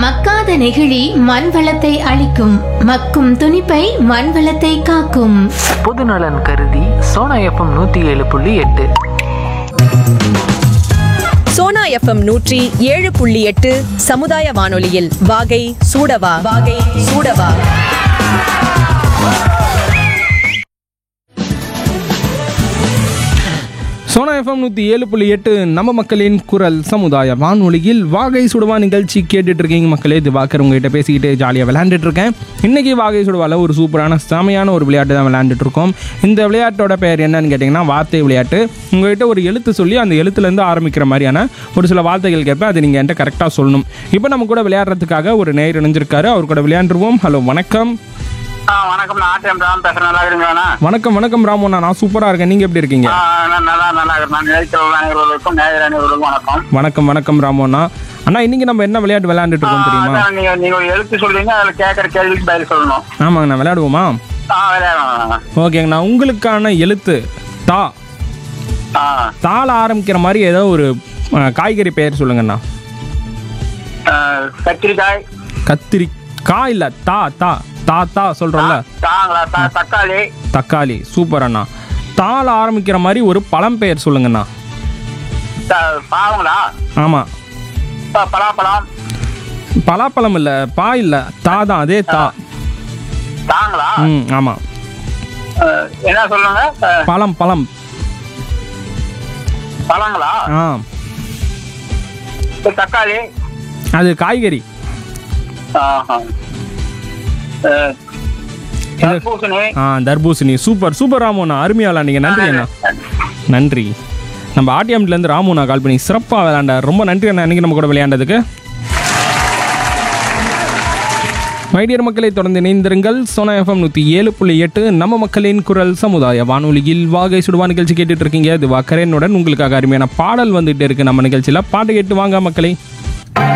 மக்காத நெகிழி மண் வளத்தை அழிக்கும் மக்கும் துணிப்பை மண் வளத்தை காக்கும் பொதுநலன் கருதி சோனா எஃப்எம் நூற்றி ஏழு புள்ளி எட்டு சோனா எஃப்எம் நூற்றி ஏழு புள்ளி எட்டு சமுதாய வானொலியில் வாகை சூடவா வாகை சூடவா சோனா எஃப்எம் நூற்றி ஏழு புள்ளி எட்டு நம்ம மக்களின் குரல் சமுதாய வானொலியில் வாகை சுடுவா நிகழ்ச்சி கேட்டுட்டு இருக்கீங்க மக்களே திவாகர் உங்ககிட்ட பேசிக்கிட்டு ஜாலியாக விளையாண்டுட்டு இருக்கேன் இன்னைக்கு வாகை சுடுவாவில் ஒரு சூப்பரான செமையான ஒரு விளையாட்டு தான் விளையாண்டுட்டு இருக்கோம் இந்த விளையாட்டோட பெயர் என்னன்னு கேட்டிங்கன்னா வார்த்தை விளையாட்டு உங்ககிட்ட ஒரு எழுத்து சொல்லி அந்த எழுத்துலேருந்து ஆரம்பிக்கிற மாதிரியான ஒரு சில வார்த்தைகள் கேட்பேன் அது நீங்கள் என்கிட்ட கரெக்டாக சொல்லணும் இப்போ நம்ம கூட விளையாடுறதுக்காக ஒரு நேர் இணைஞ்சிருக்காரு அவர் கூட விளையாண்டுருவோம் ஹலோ வணக்கம் ஆ வணக்கம் நான் ஆர்டிஎம் ராம் பேசுறேன் நல்லா இருக்கீங்களா வணக்கம் வணக்கம் ராமண்ணா நான் சூப்பராக இருக்கேன் நீங்கள் எப்படி இருக்கீங்க ஆ, நான் நல்லா நல்லா இருக்கேன் நான் நிலைக்கிற அனைவர்களுக்கும் நேயர் அனைவர்களுக்கும் வணக்கம் வணக்கம் வணக்கம் ராமண்ணா அண்ணா இன்னைக்கு நம்ம என்ன விளையாட்டு விளையாண்டுட்டு ஆ, இருக்கோம் தெரியுமா அதான் நீங்க நீங்க ஒரு எழுத்து சொல்றீங்க அதுல கேட்கற கேள்விக்கு பதில் சொல்லணும் ஆமாங்கண்ணா விளையாடுவோமா ஆ விளையாடலாம் ஓகேங்கண்ணா உங்களுக்கான எழுத்து தா ஆ தாள ஆரம்பிக்கிற மாதிரி ஏதோ ஒரு அஹ், காய்கறி பெயர் சொல்லுங்கண்ணா ஆ, கத்திரிக்காய் கத்திரி காய் இல்லை தா தா தா தா சொல்கிறோம்ல தாங்களா த- தக்காளி தக்காளி சூப்பர் அண்ணா தாள ஆரம்பிக்கிற மாதிரி ஒரு பழம் பெயர் சொல்லுங்கண்ணா த- பாவங்களா ஆமாம் ப- பலாப்பழம் பலாப்பழம் இல்லை பா இல்லை தா தான் அதே தா தாங்களா ம் ஆமாம் ஆ, என்ன சொல்லுங்க ஆ, பழம் பழம் பழங்களா ஆ இப்ப தக்காளி அது காய்கறி ஆஹா. ஆ, தர்பூசணி ஆ தர்பூசணி சூப்பர் சூப்பர் ராமோண்ணா அருமையாளா நீங்கள் நன்றி அண்ணா நன்றி நம்ம ஆர்டிஎம்லேருந்து ராமுண்ணா கால் பண்ணி சிறப்பாக விளையாண்ட ரொம்ப நன்றி அண்ணா இன்னைக்கு நம்ம கூட விளையாண்டதுக்கு மைடியர் மக்களை தொடர்ந்து இணைந்திருங்கள் சோனா எஃப்எம் நூற்றி ஏழு புள்ளி எட்டு நம்ம மக்களின் குரல் சமுதாய வானொலியில் வாகை சுடுவா நிகழ்ச்சி கேட்டுட்டு இருக்கீங்க இது வாக்கரேனுடன் உங்களுக்காக அருமையான பாடல் வந்துட்டு இருக்கு நம்ம நிகழ்ச்சியில் பாட்டு கேட்டு வாங்க மக்களை